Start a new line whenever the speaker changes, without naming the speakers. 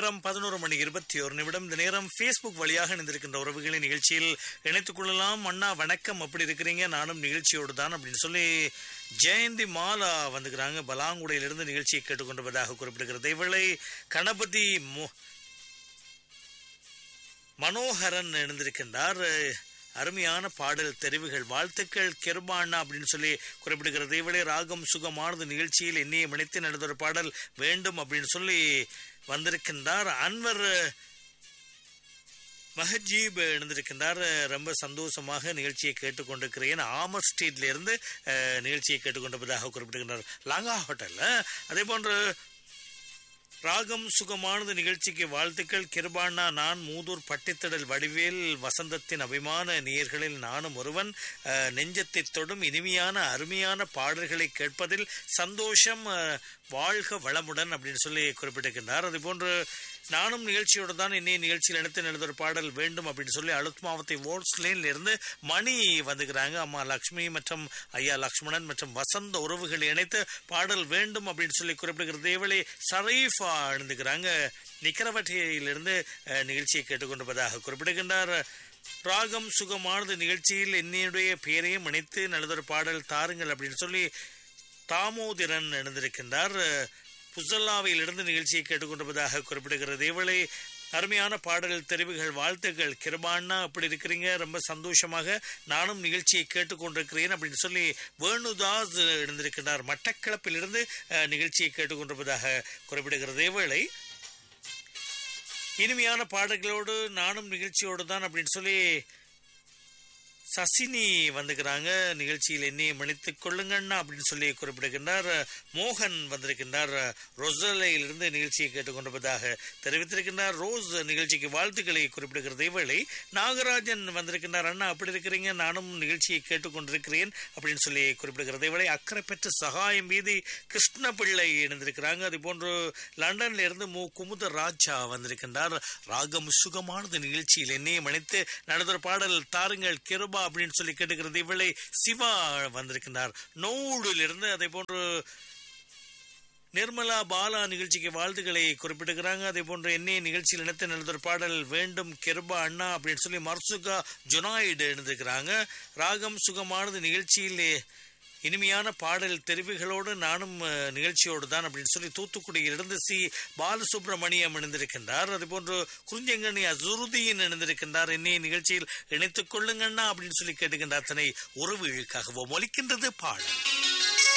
நேரம் பதினோரு மணி இருபத்தி ஒரு நிமிடம் இந்த நேரம் ஃபேஸ்புக் வழியாக இணைந்திருக்கின்ற உறவுகளின் நிகழ்ச்சியில் இணைத்துக் கொள்ளலாம் அண்ணா வணக்கம் அப்படி இருக்கிறீங்க நானும் நிகழ்ச்சியோடு தான் அப்படின்னு சொல்லி ஜெயந்தி மாலா வந்துக்கிறாங்க பலாங்குடையிலிருந்து நிகழ்ச்சியை கேட்டுக்கொண்டிருப்பதாக குறிப்பிடுகிறது இவளை கணபதி மோ மனோகரன் இணைந்திருக்கின்றார் அருமையான பாடல் தெரிவுகள் வாழ்த்துக்கள் கெருபாண்ணா அப்படின்னு சொல்லி குறிப்பிடுகிறது இவளே ராகம் சுகமானது நிகழ்ச்சியில் என்னையை மணித்து நடந்த ஒரு பாடல் வேண்டும் அப்படின்னு சொல்லி வந்திருக்கின்றார் அன்வர் மஹஜீப் இணைந்திருக்கின்றார் ரொம்ப சந்தோஷமாக நிகழ்ச்சியை கேட்டுக்கொண்டிருக்கிறேன் ஆமர் ஸ்ட்ரீட்ல இருந்து அஹ், நிகழ்ச்சியை கேட்டுக்கொண்டிருப்பதாக குறிப்பிடுகின்றார் லாங்கா ஹோட்டல்ல அதே போன்று ராகம் சுகமானது நிகழ்ச்சிக்கு வாழ்த்துக்கள் கிருபாண்ணா நான் மூதூர் பட்டித்தடல் வடிவேல் வசந்தத்தின் அபிமான நேயர்களில் நானும் ஒருவன் அஹ், நெஞ்சத்தைத் தொடும் இனிமையான அருமையான பாடல்களை கேட்பதில் சந்தோஷம் அஹ், வாழ்க வளமுடன் அப்படின்னு சொல்லி குறிப்பிட்டிருக்கின்றார் அதே போன்று நானும் நிகழ்ச்சியோடு தான் இன்னைய நிகழ்ச்சியில் எடுத்து நடந்த ஒரு பாடல் வேண்டும் அப்படின்னு சொல்லி அழுத் மாவத்தை ஓட்ஸ் லேன்ல இருந்து மணி வந்துக்கிறாங்க அம்மா லக்ஷ்மி மற்றும் ஐயா லக்ஷ்மணன் மற்றும் வசந்த உறவுகளை இணைத்து பாடல் வேண்டும் அப்படின்னு சொல்லி குறிப்பிடுகிறது தேவளி சரீஃபா எழுந்துக்கிறாங்க நிக்கரவட்டியிலிருந்து அஹ், நிகழ்ச்சியை கேட்டுக்கொண்டிருப்பதாக குறிப்பிடுகின்றார் ராகம் சுகமானது நிகழ்ச்சியில் என்னுடைய பெயரையும் இணைத்து நல்லதொரு பாடல் தாருங்கள் அப்படின்னு சொல்லி தாமோதிரன் எழுந்திருக்கின்றார் புசல்லாவிலிருந்து நிகழ்ச்சியை கேட்டுக்கொண்டிருப்பதாக குறிப்பிடுகிறது இவளை அருமையான பாடல் தெரிவுகள் வாழ்த்துக்கள் கிருபாண்ணா அப்படி இருக்கிறீங்க ரொம்ப சந்தோஷமாக நானும் நிகழ்ச்சியை கேட்டுக்கொண்டிருக்கிறேன் அப்படின்னு சொல்லி வேணுதாஸ் எழுந்திருக்கின்றார் மட்டக்களப்பிலிருந்து அஹ், நிகழ்ச்சியை கேட்டுக்கொண்டிருப்பதாக குறிப்பிடுகிறது இவளை இனிமையான பாடல்களோடு நானும் நிகழ்ச்சியோடு தான் அப்படின்னு சொல்லி சசினி வந்துக்கிறாங்க நிகழ்ச்சியில் என்னையை மன்னித்துக் கொள்ளுங்கண்ணா அப்படின்னு சொல்லி குறிப்பிடுகின்றார் மோகன் வந்திருக்கின்றார் ரொசலையிலிருந்து நிகழ்ச்சியை கேட்டுக்கொண்டிருப்பதாக தெரிவித்திருக்கின்றார் ரோஸ் நிகழ்ச்சிக்கு வாழ்த்துக்களை குறிப்பிடுகிறது இவளை நாகராஜன் வந்திருக்கின்றார் அண்ணா அப்படி இருக்கிறீங்க நானும் நிகழ்ச்சியை கேட்டுக்கொண்டிருக்கிறேன் அப்படின்னு சொல்லி குறிப்பிடுகிறது இவளை அக்கறை பெற்ற சகாயம் வீதி கிருஷ்ண பிள்ளை இணைந்திருக்கிறாங்க அது போன்று லண்டன்ல இருந்து மு குமுத ராஜா வந்திருக்கின்றார் ராகம் சுகமானது நிகழ்ச்சியில் என்னையை மன்னித்து நடந்த பாடல் தாருங்கள் கிருபா அப்படின்னு சொல்லி கேட்டுக்கிறது இவளை சிவா வந்திருக்கின்றார் நோடுல இருந்து அதே போன்று நிர்மலா பாலா நிகழ்ச்சிக்கு வாழ்த்துக்களை குறிப்பிட்டிருக்கிறாங்க அதே போன்று என்னைய நிகழ்ச்சியில் இணைத்து நடந்த பாடல் வேண்டும் கிருபா அண்ணா அப்படின்னு சொல்லி மர்சுகா ஜுனாய்டு எழுந்திருக்கிறாங்க ராகம் சுகமானது நிகழ்ச்சியிலே இனிமையான பாடல் தெரிவுகளோடு நானும் அஹ், நிகழ்ச்சியோடு தான் அப்படின்னு சொல்லி தூத்துக்குடியிலிருந்து சி பாலசுப்ரமணியம் இணைந்திருக்கின்றார் அதே போன்று குறிஞ்சங்கனி அசுருதீன் இணைந்திருக்கின்றார் என்னைய நிகழ்ச்சியில் இணைத்துக் கொள்ளுங்கண்ணா அப்படின்னு சொல்லி கேட்டுக்கின்ற அத்தனை உறவு இழுக்காகவும் ஒலிக்கின்றது பாடல்